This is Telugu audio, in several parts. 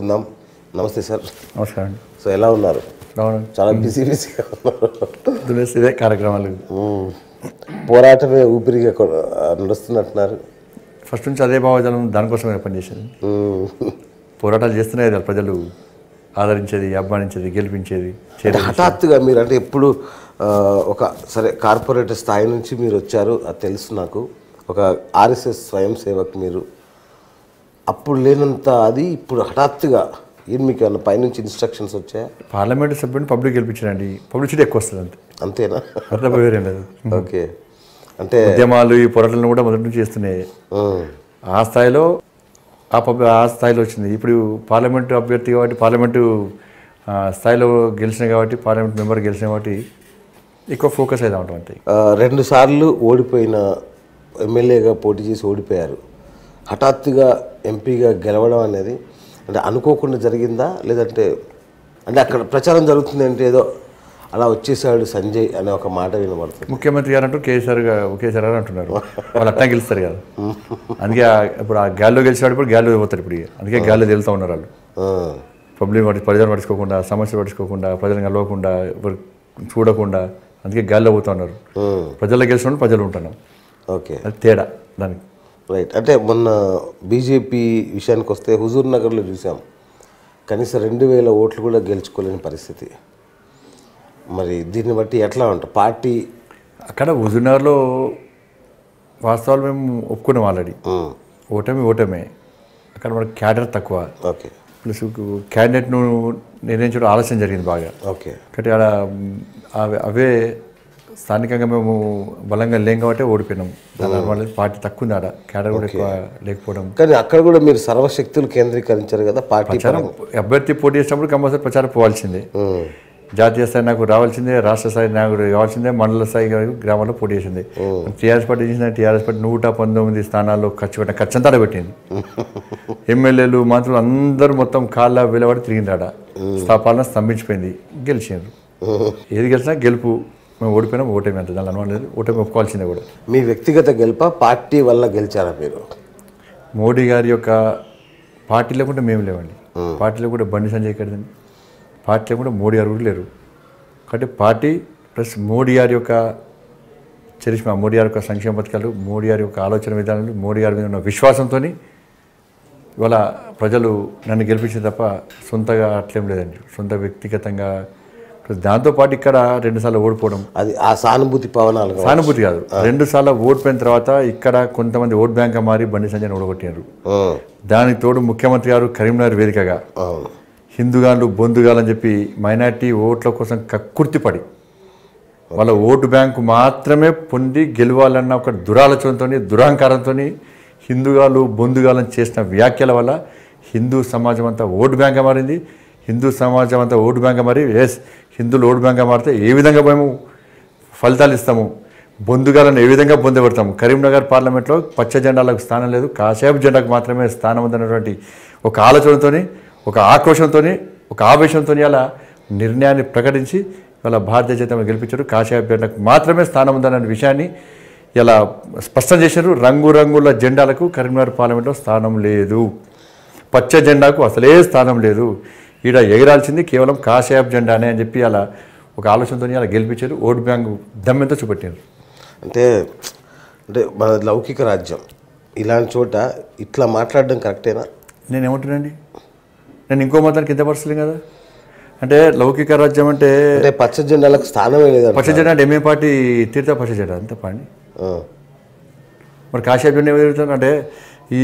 మాట్లాడుకుందాం నమస్తే సార్ నమస్కారం అండి సో ఎలా ఉన్నారు అవును చాలా బిజీ బిజీగా ఉన్నారు దులేసి ఇదే కార్యక్రమాలు మ్మ్. పోరాటమే ఊపిరిగా కొ- నడుస్తున్నట్టున్నారు ఫస్ట్ నుంచి అదే భావజాలం దానికోసమే పనిచేసేది మ్మ్. పోరాటాలు చేస్తూనే కదా ప్రజలు ఆదరించేది అభిమానించేది గెలిపించేది అంటే చేరేది హఠాత్తుగా మీరు అంటే ఎప్పుడు ఆ, ఒక సరే కార్పొరేట్ స్థాయి నుంచి మీరు వచ్చారు అది తెలుసు నాకు ఒక ఆర్ఎస్ఎస్ స్వయం సేవక్ మీరు అప్పుడు లేనంత అది ఇప్పుడు హఠాత్తుగా ఏం మీకు ఏమన్నా పైనుంచి ఇన్స్ట్రక్షన్స్ వచ్చాయా పార్లమెంట్ సభ్యుని పబ్లిక్ గెలిపించారండి పబ్లిసిటీ ఎక్కువ వస్తుంది అంతే అంతేనా అట్లా వేరేం లేదు ఓకే అంటే ఉద్యమాలు ఈ పోరాటాలను కూడా మొదటి నుంచి చేస్తున్నాయి మ్మ్. ఆ స్థాయిలో ఆ పబ్ ఆ స్థాయిలో వచ్చింది ఇప్పుడు పార్లమెంటు అభ్యర్థి కాబట్టి పార్లమెంటు ఆ, స్థాయిలో గెలిచిన కాబట్టి పార్లమెంట్ మెంబర్ గెలిచిన కాబట్టి ఎక్కువ ఫోకస్ అవుతా ఉంటాం అంతే ఆ, రెండు సార్లు ఓడిపోయిన ఎమ్మెల్యేగా పోటీ చేసి ఓడిపోయారు హఠాత్తుగా ఎంపీగా గెలవడం అనేది అంటే అనుకోకుండా జరిగిందా లేదంటే అంటే అక్కడ ప్రచారం జరుగుతుంది అంటే ఏదో అలా వచ్చేసాడు సంజయ్ అనే ఒక మాట వినబడుతుంది ముఖ్యమంత్రి గారు అంటూ కేసీఆర్ గా- కేసీఆర్ గారు అంటున్నారు వాళ్ళు అట్టా గెలుస్తారు కదా అందుకే ఆ- ఇప్పుడు ఆ గాల్లో గెలిచాడు ఇప్పుడు గాల్లో పోతారు ఇప్పుడు ఇక. అందుకే గాల్లో తేలుతూ ఉన్నారు వాళ్ళు ఆ, పబ్లిక్ పట్టి ప్రజలను పట్టించుకోకుండా సమస్యలు పట్టించుకోకుండా ప్రజలను కలవకుండా ఎవరు చూడకుండా అందుకే గాల్లో పోతూ ఉన్నారు మ్మ్. ప్రజల్లో గెలిచిన వాళ్ళు ప్రజలు ఉంటున్నాం ఓకే అది తేడా దానికి రైట్ అంటే మొన్న బీజేపీ విషయానికి వస్తే హుజూర్ నగర్లో చూసాం కనీసం రెండు వేల ఓట్లు కూడా గెలుచుకోలేని పరిస్థితి మరి దీన్ని బట్టి ఎట్లా ఉంటా పార్టీ అక్కడ హుజూర్నగర్లో వాస్తవాలు మేము ఒప్పుకున్నాం ఆల్రెడీ మ్మ్. ఓటమి ఓటమే అక్కడ మనకు క్యాడర్ తక్కువ ఓకే ప్లస్ క్యాండిడేట్ను నిర్ణయించడం ఆలస్యం జరిగింది బాగా ఓకే కాబట్టి ఆడ మ్, అవి- అవే స్థానికంగా మేము బలంగా లేం కాబట్టి ఓడిపోయినాం దాని వల్ల పార్టీ తక్కువ ఉంది ఆడ క్యాడర్ కూడా ఎక్కువ లేకపోవడం కానీ అక్కడ కూడా మీరు సర్వశక్తులు కేంద్రీకరించారు కదా పార్టీ ప్రచారం అభ్యర్థి పోటీ చేసినప్పుడు కంపల్సరీ ప్రచారం పోవాల్సిందే మ్మ్. జాతీయ స్థాయి నాకు రావాల్సిందే రాష్ట్ర స్థాయి నాకు కావాల్సిందే మండల స్థాయి గ్రామాల్లో పోటీ చేసింది టీఆర్ఎస్ పార్టీ చేసిన టీఆర్ఎస్ పార్టీ నూట పంతొమ్మిది స్థానాల్లో ఖర్చు పెట్టిన ఖర్చు అంతా ఆడ పెట్టింది ఎమ్మెల్యేలు మంత్రులు అందరూ మొత్తం కాళ్ళ వెలబడి తిరిగింది ఆడ స్థాపాలన స్తంభించిపోయింది గెలిచిండ్రు ఏది గెలిచినా గెలుపు మేము ఓడిపోయినాం ఓటమి అంత దాని అనుమానం లేదు ఓటమి ఒప్పుకోవాల్సిందే కూడా మీ వ్యక్తిగత గెలుప పార్టీ వల్ల గెలిచారా మీరు మోడీ గారి యొక్క పార్టీ లేకుంటే మేము లేవండి పార్టీలో కూడా బండి సంజయ్ కదండి పార్టీ లేకుండా మోడీ గారు కూడా లేరు కాబట్టి పార్టీ ప్లస్ మోడీ గారి యొక్క చరిష్మా మోడీ గారి యొక్క సంక్షేమ పథకాలు మోడీ గారి యొక్క ఆలోచన విధానాలు మోడీ గారి మీద ఉన్న విశ్వాసంతో ఇవాళ ప్రజలు నన్ను గెలిపించిన తప్ప సొంతగా అట్లేం లేదండి సొంత వ్యక్తిగతంగా ప్లస్ దాంతోపాటు ఇక్కడ రెండుసార్లు ఓడిపోవడం అది ఆ సానుభూతి పవనాలు కావాలి. సానుభూతి కాదు రెండు సార్లు ఓడిపోయిన తర్వాత ఇక్కడ కొంతమంది ఓట్ బ్యాంక్ మారి బండి సంజయ్ని ఓడగొట్టారు మ్మ్. దానికి తోడు ముఖ్యమంత్రి గారు కరీంనగర్ వేదికగా అవును హిందూగాళ్ళు బొందుగాలు అని చెప్పి మైనార్టీ ఓట్ల కోసం కక్కుర్తిపడి వాళ్ళ ఓటు బ్యాంకు మాత్రమే పొంది గెలవాలన్న ఒక దురాలోచనతో దురహంకారంతో హిందూగాలు బొందుగాలని చేసిన వ్యాఖ్యల వల్ల హిందూ సమాజం అంతా ఓటు బ్యాంక్ మారింది హిందూ సమాజం అంతా ఓటు బ్యాంక్ మారి ఎస్ హిందువులు ఓటు బ్యాంక్ మారితే ఏ విధంగా మేము ఫలితాలు ఇస్తాము బొందుగాలను ఏ విధంగా పొందబెడతాము కరీంనగర్ పార్లమెంట్లో పచ్చ జెండాలకు స్థానం లేదు కాషాయపు జెండాకు మాత్రమే స్థానం ఉందన్నటువంటి ఒక ఆలోచనతోని ఒక ఆక్రోషంతో ఒక ఆవేశంతో అలా నిర్ణయాన్ని ప్రకటించి ఇలా భారతీయ జనతా గెలిపించారు కాషాయపు జెండాకు మాత్రమే స్థానం ఉందన్న విషయాన్ని ఇలా స్పష్టం చేశారు రంగురంగుల జెండాలకు కరీంనగర్ పార్లమెంట్లో స్థానం లేదు పచ్చ జెండాకు అసలే స్థానం లేదు ఈడ ఎగరాల్సింది కేవలం కాషాయపు జెండానే అని చెప్పి అలా ఒక ఆలోచనతో అలా గెలిపించారు ఓటు బ్యాంకు దమ్మెంతో చూపెట్టారు అంటే అంటే మన లౌకిక రాజ్యం ఇలాంటి చోట ఇట్లా మాట్లాడడం కరెక్టేనా నేను ఏమంటున్నానండి నేను ఇంకో మతానికి కింద పరచలేం కదా అంటే లౌకిక రాజ్యం అంటే అంటే పచ్చ జెండాలకు స్థానమే లేదంట పచ్చ జెండా అంటే ఎంఏ పార్టీ తీర్థ పచ్చ జెండా అంతే పాండి ఆ. మరి కాషాయ జెండా ఏమి తిరుగుతుంది అంటే ఈ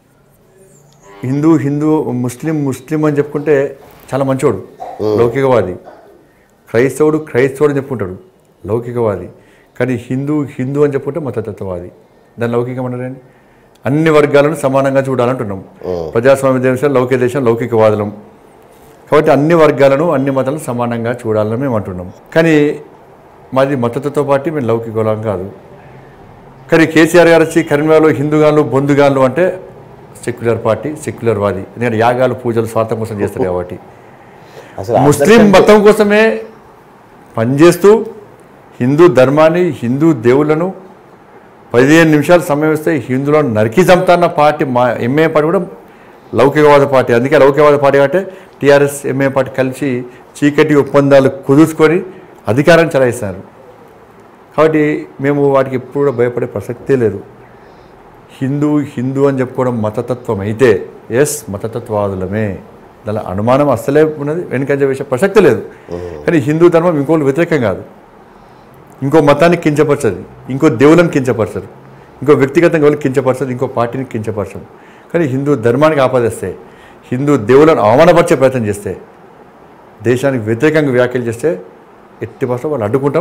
హిందూ హిందూ ముస్లిం ముస్లిం అని చెప్పుకుంటే చాలా మంచోడు లౌకికవాది క్రైస్తవుడు క్రైస్తవుడు అని చెప్పుకుంటాడు లౌకికవాది కానీ హిందూ హిందూ అని చెప్పుకుంటే మతతత్వవాది దాని లౌకికం అంటారండి అన్ని వర్గాలను సమానంగా చూడాలంటున్నాం ప్రజాస్వామ్య దేశం లౌకిక దేశం లౌకికవాదులం కాబట్టి అన్ని వర్గాలను అన్ని మతాలను సమానంగా చూడాలని మేము అంటున్నాం కానీ మాది మతతత్వ పార్టీ మేము లౌకికులం కాదు కానీ కేసీఆర్ గారు వచ్చి కరీంనగర్లో హిందూగాళ్ళు బొందుగాళ్ళు అంటే సెక్యులర్ పార్టీ సెక్యులర్ వాది ఎందుకంటే యాగాలు పూజలు స్వార్థం కోసం చేస్తారు కాబట్టి అసలు ముస్లిం మతం కోసమే పనిచేస్తూ హిందూ ధర్మాన్ని హిందూ దేవుళ్ళను పదిహేను నిమిషాలు సమయం ఇస్తే హిందువులను నరికి చంపుతాన్న పార్టీ మా ఎంఏ పార్టీ కూడా లౌకికవాద పార్టీ అందుకే లౌకికవాద పార్టీ అంటే టీఆర్ఎస్ ఎంఏ పార్టీ కలిసి చీకటి ఒప్పందాలు కుదుర్చుకొని అధికారాన్ని చలాయిస్తున్నారు కాబట్టి మేము వాటికి ఎప్పుడు కూడా భయపడే ప్రసక్తే లేదు హిందూ హిందూ అని చెప్పుకోవడం మతతత్వం అయితే ఎస్ మతతత్వవాదులమే దాని అనుమానం అస్సలే ఉన్నది వెనుకంజ వేసే ప్రసక్తి లేదు కానీ హిందూ ధర్మం ఇంకోళ్ళు వ్యతిరేకం కాదు ఇంకో మతాన్ని కించపరచదు ఇంకో దేవులను కించపరచదు ఇంకో వ్యక్తిగతంగా ఎవరికి కించపరచదు ఇంకో పార్టీని కించపరచదు కానీ హిందూ ధర్మానికి ఆపాదిస్తే హిందూ దేవులను అవమానపరిచే ప్రయత్నం చేస్తే దేశానికి వ్యతిరేకంగా వ్యాఖ్యలు చేస్తే ఎట్టి పర్సెంట్ వాళ్ళు అడ్డుకుంటాం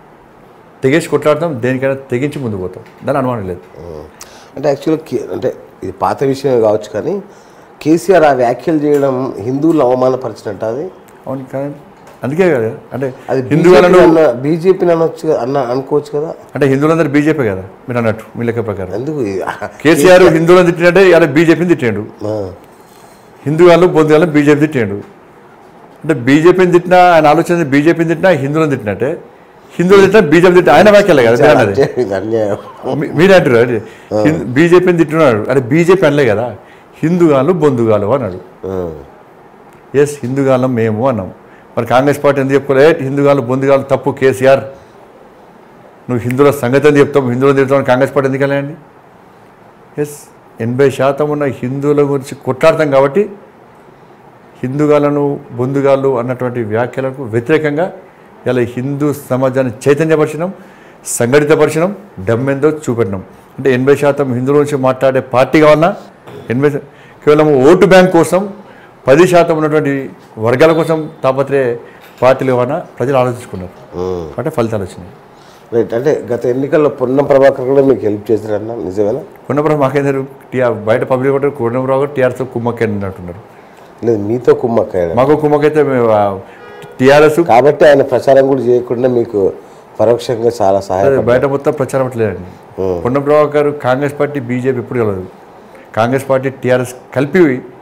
తెగేసి కొట్లాడతాం దేనికైనా తెగించి ముందుకు పోతాం దాని అనుమానం లేదు అంటే యాక్చువల్గా కే- అంటే ఇది పాత విషయమే కావచ్చు కానీ కేసీఆర్ ఆ వ్యాఖ్యలు చేయడం హిందువులను అవమానపరిచినట్టు అది అవును కానీ అందుకే కదా అంటే అది హిందువులను బీజేపీని అనొచ్చు కదా- అన్న అనుకోవచ్చు కదా అంటే హిందువులందరూ బీజేపీ కదా మీరు అన్నట్టు మీ లెక్క ప్రకారం ఎందుకు ఇది? కేసీఆర్ హిందువులను తిట్టినట్టే ఇలా బీజేపీని తిట్టాడు ఆ, హిందూ వాళ్ళు బొందు వాళ్ళు బీజేపీ తిట్టాడు అంటే బీజేపీని తిట్టినా ఆయన ఆలోచన బీజేపీని తిట్టినా హిందువులను తిట్టినట్టే హిందువులు తిట్టినా బీజేపీ తిట్టినా ఆయన వ్యాఖ్యలే కదా మీరు అన్నది ఇది అన్యాయం మీ- మీరు అంటారు అది హిందూ- బీజేపీని తిట్టున్నాడు అంటే బీజేపీ అనలే కదా హిందుగాలు బొందుగాలు అన్నాడు ఆ, ఎస్ హిందుగాలం మేము అన్నాం మరి కాంగ్రెస్ పార్టీ ఎందుకు చెప్పుకోలే హిందుగాలు బొందుగాలు తప్పు కేసీఆర్ నువ్వు హిందువుల సంగతి అని చెప్తావు హిందువులు తిడతావు కాంగ్రెస్ పార్టీ ఎందుకు వెళ్ళండి ఎస్ ఎనభై శాతం ఉన్న హిందువుల గురించి కొట్లాడతాం కాబట్టి హిందుగాలను బొందుగాళ్ళు అన్నటువంటి వ్యాఖ్యలకు వ్యతిరేకంగా ఇలా హిందూ సమాజాన్ని చైతన్యపరిచినాం సంఘటితపరిచినాం డమ్మెందో చూపెట్టినాం అంటే ఎనభై శాతం హిందువుల నుంచి మాట్లాడే పార్టీ కావాలన్నా ఎనభై శా- కేవలం ఓటు బ్యాంక్ కోసం పది శాతం ఉన్నటువంటి వర్గాల కోసం తాపత్రయ పార్టీలు కావాలన్నా ప్రజలు ఆలోచించుకున్నారు ఉమ్. అంటే ఫలితాలు వచ్చినాయి రైట్ అంటే గత ఎన్నికల్లో పొన్నం ప్రభాకర్ కూడా మీకు హెల్ప్ చేశారన్న నిజమేనా కొన్నప్పుడు మాకేందరు టీఆర్ బయట పబ్లిక్ ఒకటి కొన్నప్పుడు టీఆర్ఎస్ కుమ్మక్క అంటున్నారు లేదు మీతో కుమ్మక్కాయడం మాకు కుమ్మకైతే టీఆర్ఎస్ కాబట్టి ఆయన ప్రచారం కూడా చేయకుండా మీకు పరోక్షంగా చాలా సహాయం బయట మొత్తం ప్రచారం అట్లేదండి పొన్నం ప్రభాకర్ గారు కాంగ్రెస్ పార్టీ బీజేపీ ఎప్పుడు కలదు కాంగ్రెస్ పార్టీ టీఆర్ఎస్ కలిపి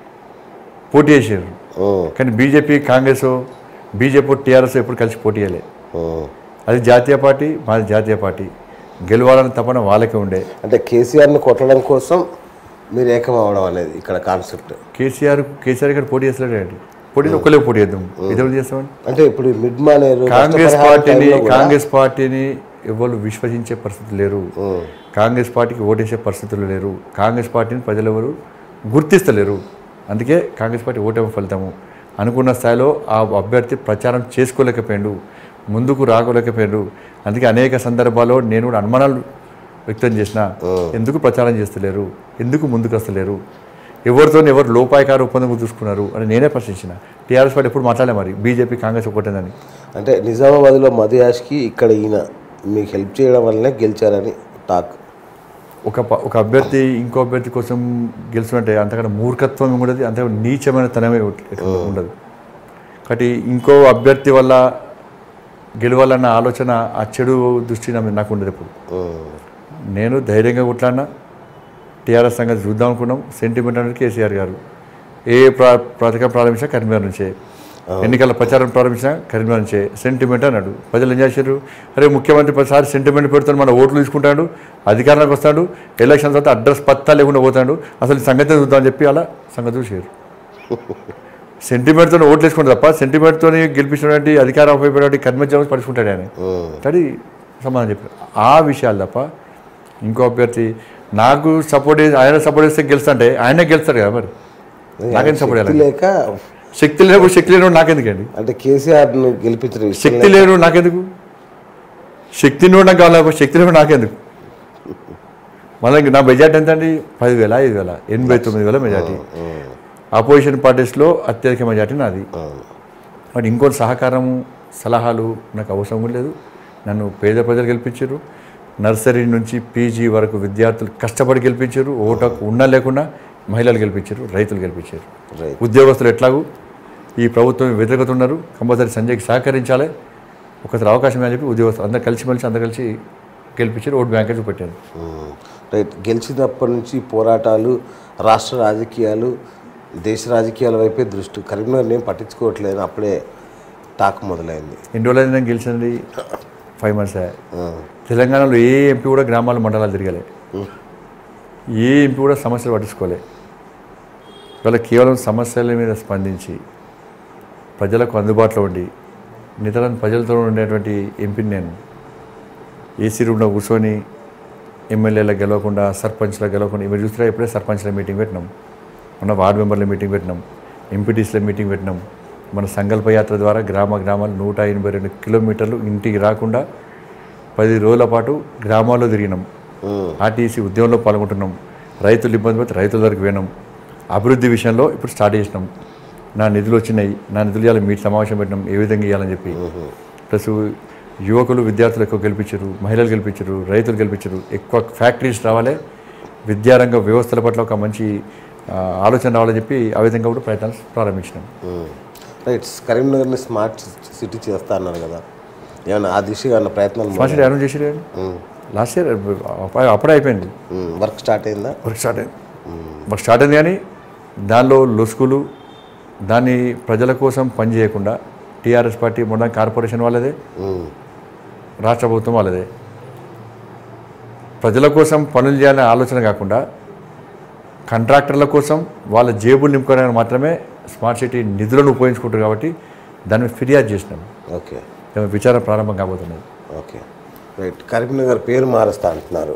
పోటీ చేసారు కానీ బీజేపీ కాంగ్రెస్ బీజేపీ టీఆర్ఎస్ ఎప్పుడు కలిసి పోటీ చేయలే అది జాతీయ పార్టీ మాది జాతీయ పార్టీ గెలవాలని తపన వాళ్ళకే ఉండే అంటే కేసీఆర్ని కొట్టడం కోసం మీరు ఏకం అవడం అనేది ఇక్కడ కాన్సెప్ట్ కేసీఆర్ కేసీఆర్ ఇక్కడ పోటీ చేస్తలేడండి పోటీ ఒక్కలే పోటీ చేద్దాం ఇదే చేస్తామండి అంటే ఇప్పుడు మిడ్ మానేరు కాంగ్రెస్ నష్టపరిహారం పార్టీని టైంలో కూడా- కాంగ్రెస్ పార్టీని ఎవరు విశ్వసించే పరిస్థితి లేరు కాంగ్రెస్ పార్టీకి ఓటేసే పరిస్థితులు లేరు కాంగ్రెస్ పార్టీని ప్రజలు ఎవరు గుర్తిస్తలేరు అందుకే కాంగ్రెస్ పార్టీ ఓటమి ఫలితము అనుకున్న స్థాయిలో ఆ అభ్యర్థి ప్రచారం చేసుకోలేకపోయాడు ముందుకు రాగలేకపోయాడు అందుకే అనేక సందర్భాల్లో నేను కూడా అనుమానాలు వ్యక్తం చేసిన ఎందుకు ప్రచారం చేస్తలేరు ఎందుకు ముందుకు వస్తలేరు ఎవరితో ఎవరు లోపాయకార ఒప్పందం చూసుకున్నారు అని నేనే ప్రశ్నించిన టీఆర్ఎస్ పార్టీ ఎప్పుడు మాట్లాడలే మరి బీజేపీ కాంగ్రెస్ ఒకటేనని అంటే నిజామాబాద్లో మధుయాష్కి ఇక్కడ ఈయన మీకు హెల్ప్ చేయడం వల్లనే గెలిచారని టాక్ ఒక ప- ఒక అభ్యర్థి ఇంకో అభ్యర్థి కోసం గెలుచుకుంటే అంతకన్నా మూర్ఖత్వం ఉండదు అంతకన్నా నీచమైన తనమే ఎట్లా ఉండదు కాబట్టి ఇంకో అభ్యర్థి వల్ల గెలవాలన్న ఆలోచన ఆ చెడు దృష్టి నా మీద నాకు ఉండదు ఎప్పుడు నేను ధైర్యంగా కొట్లాడినా టీఆర్ఎస్ సంగతి చూద్దాం అనుకున్నాం సెంటిమెంట్ అనేది కేసీఆర్ గారు ఏ ప్రా పథకం ప్రారంభించినా కరీంనగర్ నుంచే ఎన్నికల ప్రచారం ప్రారంభించినా కరీంనగర్ నుంచే సెంటిమెంట్ అన్నాడు ప్రజలు ఏం చేశారు అరే ముఖ్యమంత్రి ప్రతిసారి సెంటిమెంట్ పెడుతాడు మన ఓట్లు తీసుకుంటాడు అధికారంలోకి వస్తాడు ఎలక్షన్ తర్వాత అడ్రస్ పత్తా లేకుండా పోతాడు అసలు ఈ సంగతి చూద్దామని చెప్పి అలా సంగతి చూసారు సెంటిమెంట్తో ఓట్లు వేసుకుంటారు తప్ప సెంటిమెంట్తో గెలిపించినటువంటి అధికారం ఉపయోగపడే కర్మజాలు పడుచుకుంటాడు ఆయన అది సమాధానం చెప్పారు ఆ విషయాలు తప్ప ఇంకో అభ్యర్థి నాకు సపోర్ట్ ఆయన సపోర్ట్ చేస్తే గెలుస్తా ఆయనే గెలుస్తాడు కదా మరి నాకేం సపోర్ట్ శక్తి చేయాలి లేక శక్తి లేనప్పుడు శక్తి లేనప్పుడు నాకెందుకండి అంటే కేసీఆర్ను గెలిపించడం ఇష్టం శక్తి లేనప్పుడు నాకెందుకు శక్తి నుండి నాకు కావాలి శక్తి లేనప్పుడు నాకెందుకు మళ్ళీ నా మెజార్టీ ఎంత అండి పదివేల ఐదు వేల ఎనభై తొమ్మిది వేల మెజార్టీ అపోజిషన్ పార్టీస్లో అత్యధిక మెజార్టీ నాది మరి ఇంకోటి సహకారము సలహాలు నాకు అవసరం కూడా లేదు నన్ను పేద ప్రజలు గెలిపించారు నర్సరీ నుంచి పీజీ వరకు విద్యార్థులు కష్టపడి గెలిపించారు ఓటకు ఉన్నా లేకుండా మహిళలు గెలిపించారు రైతులు గెలిపించారు రైట్ ఉద్యోగస్తులు ఎట్లాగూ ఈ ప్రభుత్వం వ్యతిరేకత ఉన్నారు కంపల్సరీ సంజయ్కి సహకరించాలి ఒకసారి అవకాశం అని చెప్పి ఉద్యోగస్తులు అందరు కలిసిమెలిసి అందరు కలిసి గెలిపించారు ఓటు బ్యాంకే చూపెట్టారు రైట్ గెలిచినప్పటి నుంచి పోరాటాలు రాష్ట్ర రాజకీయాలు దేశ రాజకీయాల వైపే దృష్టి కరీంనగర్ నేను పట్టించుకోవట్లేదు అప్పుడే టాక్ మొదలైంది ఎన్ని రోజులు నేను గెలిచింది ఫైవ్ మంత్స్ ఆ, తెలంగాణలో ఏ ఎంపీ కూడా గ్రామాల మండలాలు తిరగలే ఏ ఎంపీ కూడా సమస్యలు పట్టించుకోలే ఇవాళ కేవలం సమస్యల మీద స్పందించి ప్రజలకు అందుబాటులో ఉండి నితరం ప్రజలతో ఉండేటువంటి ఎంపీని నేను ఏసీ రూమ్లో కూర్చొని ఎమ్మెల్యేల గెలవకుండా సర్పంచ్ల గెలవకుండా మీరు చూస్తే ఇప్పుడే సర్పంచ్ల మీటింగ్ పెట్టినాం మన వార్డు మెంబర్ల మీటింగ్ పెట్టినాం ఎంపీటీసీల మీటింగ్ పెట్టినాం మన సంకల్ప యాత్ర ద్వారా గ్రామ గ్రామాలు నూట ఎనభై రెండు కిలోమీటర్లు ఇంటికి రాకుండా పది రోజుల పాటు గ్రామాల్లో తిరిగినాం ఉమ్, ఆర్టీసీ ఉద్యమంలో పాల్గొంటున్నాం రైతులు ఇబ్బంది పడితే రైతుల దగ్గరికి పోయినాం అభివృద్ధి విషయంలో ఇప్పుడు స్టార్ట్ చేసినాం నా నిధులు వచ్చినాయి నా నిధులు ఇవ్వాలి మీ సమావేశం పెట్టినాం ఏ విధంగా ఇవ్వాలని చెప్పి ప్లస్ యువకులు విద్యార్థులు ఎక్కువ గెలిపించారు మహిళలు గెలిపించారు రైతులు గెలిపించారు ఎక్కువ ఫ్యాక్టరీస్ రావాలి విద్యారంగ వ్యవస్థల పట్ల ఒక మంచి ఆ, ఆలోచన రావాలని చెప్పి ఆ విధంగా కూడా ప్రయత్నాలు ప్రారంభించినాం ఉమ్. రైట్ కరీంనగర్ని స్మార్ట్ సిటీ చేస్తా అన్నారు కదా ఏమన్నా ఆ దిశగా ఏమన్నా ప్రయత్నాలు స్మార్ట్ సిటీ అనౌన్స్ చేసిరు లాస్ట్ ఇయర్ అప్పుడే అయిపోయింది వర్క్ స్టార్ట్ అయిందా వర్క్ స్టార్ట్ అయింది వర్క్ స్టార్ట్ అయింది కానీ దానిలో లొసుకులు దాన్ని ప్రజల కోసం పని చేయకుండా టీఆర్ఎస్ పార్టీ మొన్న కార్పొరేషన్ వాళ్ళదే ఉమ్, రాష్ట్ర ప్రభుత్వం వాళ్ళదే ప్రజల కోసం పనులు చేయాలనే ఆలోచన కాకుండా కాంట్రాక్టర్ల కోసం వాళ్ళ జేబులు నింపుకోవడానికి మాత్రమే స్మార్ట్ సిటీ నిధులను ఉపయోగించుకుంటారు కాబట్టి దాన్ని ఫిర్యాదు చేసినాం ఓకే దాని విచారణ ప్రారంభం కాబోతున్నది ఓకే రైట్ కరీంనగర్ పేరు మారుస్తా అంటున్నారు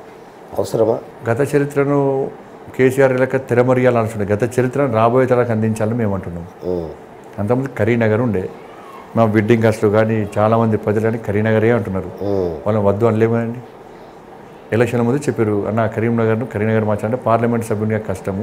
అవసరమా గత చరిత్రను కేసీఆర్ లెక్క తెరమరియాలనుకుంటుంది గత చరిత్రను రాబోయే తరాలకు అందించాలని మేము అంటున్నాం ఉమ్, అంతకుముందు కరీంనగర్ ఉండే మా బిడ్డింగ్ కాస్ట్లు కానీ చాలామంది ప్రజలు కానీ కరీంనగరే అంటున్నారు ఉమ్, వాళ్ళని వద్దు అనలేము కదండి ఎలక్షన్ ముందు చెప్పారు అన్న కరీంనగర్ను కరీంనగర్ మార్చాలంటే పార్లమెంట్ సభ్యునిగా కష్టము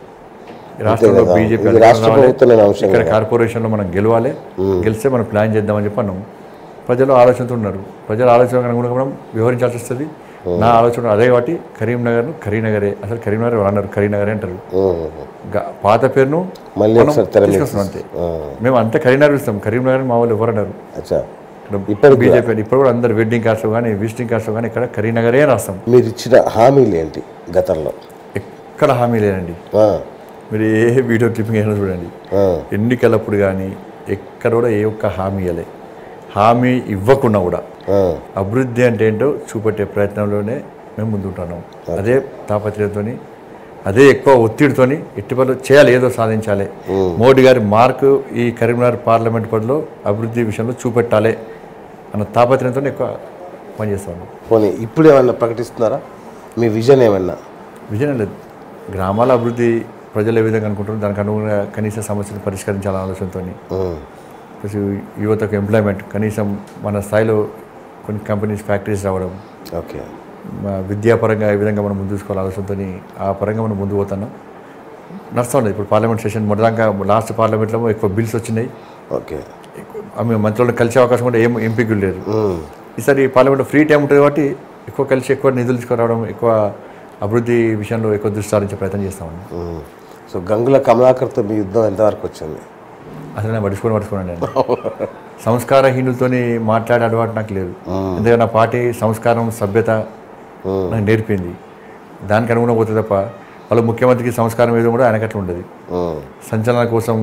రాష్ట్రంలో కదా. బీజేపీ ఇది రాష్ట్ర ప్రభుత్వం అంశం ఇక్కడ కార్పొరేషన్లో మనం గెలవాలి గెలిస్తే మనం ప్లాన్ చేద్దామని చెప్పి అన్నాం ప్రజలు ఆలోచనతో ఉన్నారు ప్రజల ఆలోచన అనుగుణంగా మనం వ్యవహరించాల్సి వస్తుంది నా ఆలోచన అదే కాబట్టి కరీంనగర్ను కరీంనగరే అసలు కరీంనగర్ ఎవరు అన్నారు కరీంనగరే అంటారు ఉమ్, గ- పాత పేరును మళ్ళీ మనం ఒకసారి తెర మీద తీసుకొస్తున్నాం అంతే ఆ, మేము అంతే కరీంనగర్ ఇస్తాం కరీంనగర్ మా వాళ్ళు ఎవరు అన్నారు అచ్చా ఇక్కడ ఇప్పటికి బీజేపీ ఇప్పుడు కూడా అందరు వెడ్డింగ్ కార్డ్స్ కానీ విజిటింగ్ కార్డ్స్ కానీ ఇక్కడ కరీంనగరే రాస్తాం మీరు ఇచ్చిన హామీలు ఏంటి గతంలో ఎక్కడ హామీ లేదండి ఆ, మీరు ఏ వీడియో క్లిప్పింగ్ అయినా చూడండి ఆ, ఎన్నికలప్పుడు కానీ ఎక్కడ కూడా ఏ ఒక్క హామీ ఇవ్వలే హామీ ఇవ్వకుండా కూడా ఆ, అభివృద్ధి అంటే ఏంటో చూపెట్టే ప్రయత్నంలోనే మేము ముందుంటున్నాం అదే తాపత్రయంతో అదే ఎక్కువ ఒత్తిడితోని ఎట్టిపల్లి చేయాలి ఏదో సాధించాలి మోడీ గారి మార్కు ఈ కరీంనగర్ పార్లమెంట్ పరిధిలో అభివృద్ధి విషయంలో చూపెట్టాలి అన్న తాపత్రయంతో ఎక్కువ పనిచేస్తాను పోనీ ఇప్పుడు ఏమన్నా ప్రకటిస్తున్నారా మీ విజన్ ఏమన్నా విజయం లేదు గ్రామాల అభివృద్ధి ప్రజలు ఏ విధంగా అనుకుంటారు దానికి అనుగుణంగా కనీస సమస్యలు పరిష్కరించాలనే ఆలోచనతో ఉమ్, ప్లస్ యువతకు ఎంప్లాయ్మెంట్ కనీసం మన స్థాయిలో కొన్ని కంపెనీస్ ఫ్యాక్టరీస్ రావడం ఓకే మా విద్యాపరంగా ఏ విధంగా మనం ముందు చూసుకోవాలి ఆలోచనతో ఆ పరంగా మనం ముందు పోతున్నాం నడుస్తూ ఉన్నది ఇప్పుడు పార్లమెంట్ సెషన్ మొదటిదాకా లాస్ట్ పార్లమెంట్లో ఎక్కువ బిల్స్ వచ్చినాయి ఓకే ఎక్కువ ఆమె మంత్రులను కలిసే అవకాశం కూడా ఏం ఎంపీలు లేదు ఉమ్, ఈసారి పార్లమెంట్లో ఫ్రీ టైం ఉంటుంది కాబట్టి ఎక్కువ కలిసి ఎక్కువ నిధులు తీసుకురావడం ఎక్కువ అభివృద్ధి విషయంలో ఎక్కువ దృష్టి సారించే ప్రయత్నం చేస్తామండి ఉమ్. సో గంగుల కమలాకర్తో మీ యుద్ధం ఎంతవరకు వచ్చింది అసలు నేను పడుచుకొని పడుచుకున్నాను నేను సంస్కారహీనులతోని మాట్లాడే అలవాటు నాకు లేదు ఎందుకంటే నా పార్టీ సంస్కారం సభ్యత నాకు నేర్పింది దానికి అనుగుణంగా పోతుంది తప్ప వాళ్ళ ముఖ్యమంత్రికి సంస్కారం ఏదో కూడా ఆయనకి అట్లా ఉండదు ఉమ్, సంచలన కోసం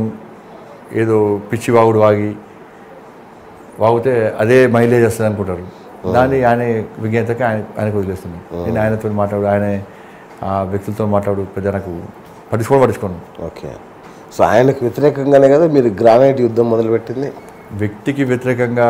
ఏదో పిచ్చి వాగుడు వాగి వాగితే అదే మైలేజ్ వస్తుంది అనుకుంటారు దాన్ని ఆయన విజ్ఞతకి ఆయన ఆయనకు వదిలేస్తుంది నేను ఆయనతో మాట్లాడు ఆయన ఆ వ్యక్తులతో మాట్లాడు పెద్ద నాకు పట్టించుకోవడం పట్టించుకోను ఓకే సో ఆయనకు వ్యతిరేకంగానే కదా మీరు గ్రానైట్ యుద్ధం మొదలుపెట్టింది వ్యక్తికి వ్యతిరేకంగా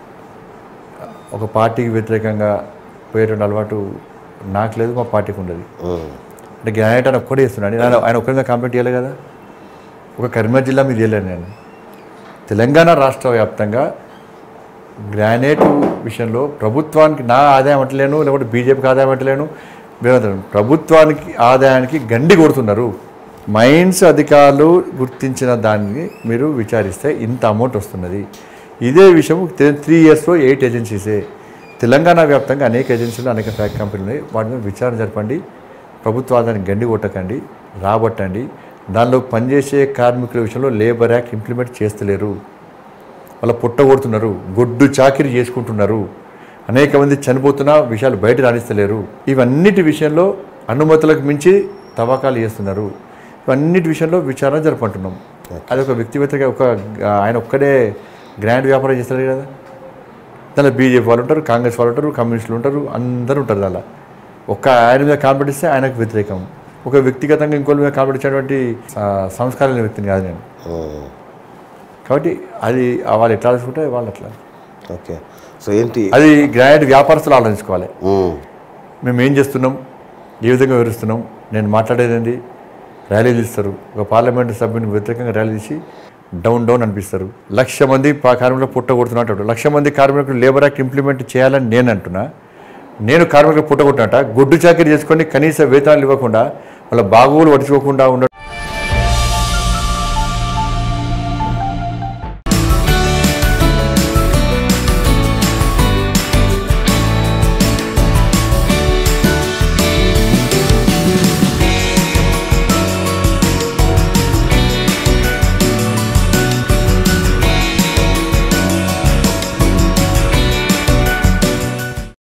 ఒక పార్టీకి వ్యతిరేకంగా పోయేటువంటి అలవాటు నాకు లేదు మా పార్టీకి ఉండదు ఉమ్, అంటే గ్రానైట్ ఆయన ఒక్కడే చేస్తున్నాడు ఆయన ఆయన ఒక్కరిగా కాంప్లీట్ చేయలే కదా ఒక కరీంనగర్ జిల్లా మీద చేయలేను నేను తెలంగాణ రాష్ట్ర వ్యాప్తంగా గ్రానైట్ విషయంలో ప్రభుత్వానికి నా ఆదాయం అంటలేను లేకపోతే బీజేపీకి ఆదాయం అంటలేను వేరే ప్రభుత్వానికి ఆదాయానికి గండి కొడుతున్నారు మైన్స్ అధికారులు గుర్తించిన దాన్ని మీరు విచారిస్తే ఇంత అమౌంట్ వస్తున్నది ఇదే విషయం త్రీ ఇయర్స్లో ఎయిట్ ఏజెన్సీసే తెలంగాణ వ్యాప్తంగా అనేక ఏజెన్సీలు అనేక ఫ్యాక్ట్ కంపెనీలు ఉన్నాయి వాటి మీద విచారణ జరపండి ప్రభుత్వ ఆదాయాన్ని గండి కొట్టకండి రాబట్టండి దానిలో పనిచేసే కార్మికుల విషయంలో లేబర్ యాక్ట్ ఇంప్లిమెంట్ చేస్తలేరు వాళ్ళ పుట్ట కొడుతున్నారు గొడ్డు చాకిరి చేసుకుంటున్నారు అనేక మంది చనిపోతున్నా విషయాలు బయట రాణిస్తలేరు ఇవన్నిటి విషయంలో అనుమతులకు మించి తవ్వకాలు చేస్తున్నారు ఇవన్నిటి విషయంలో విచారణ జరుపుకుంటున్నాం అది ఒక వ్యక్తి వ్యతిరేక ఒక ఆయన ఒక్కడే గ్రాండ్ వ్యాపారం చేస్తారు కదా దానిలో బీజేపీ వాళ్ళు ఉంటారు కాంగ్రెస్ వాళ్ళు ఉంటారు కమ్యూనిస్టులు ఉంటారు అందరూ ఉంటారు దానిలో ఒక్క ఆయన మీద కాన్ఫిడెన్స్ ఆయనకు వ్యతిరేకం ఒక వ్యక్తిగతంగా ఇంకోళ్ళ మీద కాబట్టించినటువంటి సంస్కారం లేని వ్యక్తిని కాదు నేను ఉమ్. కాబట్టి అది వాళ్ళు ఎట్లా ఆలోచుకుంటే వాళ్ళు అట్లా ఓకే సో ఏంటి అది గ్రాండ్ వ్యాపారస్తులు ఆలోచించుకోవాలి ఉమ్. మేము ఏం చేస్తున్నాం ఏ విధంగా వివరిస్తున్నాం నేను మాట్లాడేది ఏంది ర్యాలీలు ఇస్తారు ఒక పార్లమెంట్ సభ్యుని వ్యతిరేకంగా ర్యాలీ తీసి డౌన్ డౌన్ అనిపిస్తారు లక్ష మంది పా- కార్మికులు పుట్ట కొడుతున్నట్టు లక్ష మంది కార్మికులు లేబర్ యాక్ట్ ఇంప్లిమెంట్ చేయాలని నేను అంటున్నా నేను కార్మికులు పుట్ట కొట్టినట్ట గుడ్డు చాకరీ చేసుకొని కనీస వేతనాలు ఇవ్వకుండా వాళ్ళ బాగోగులు పట్టించుకోకుండా ఉండడం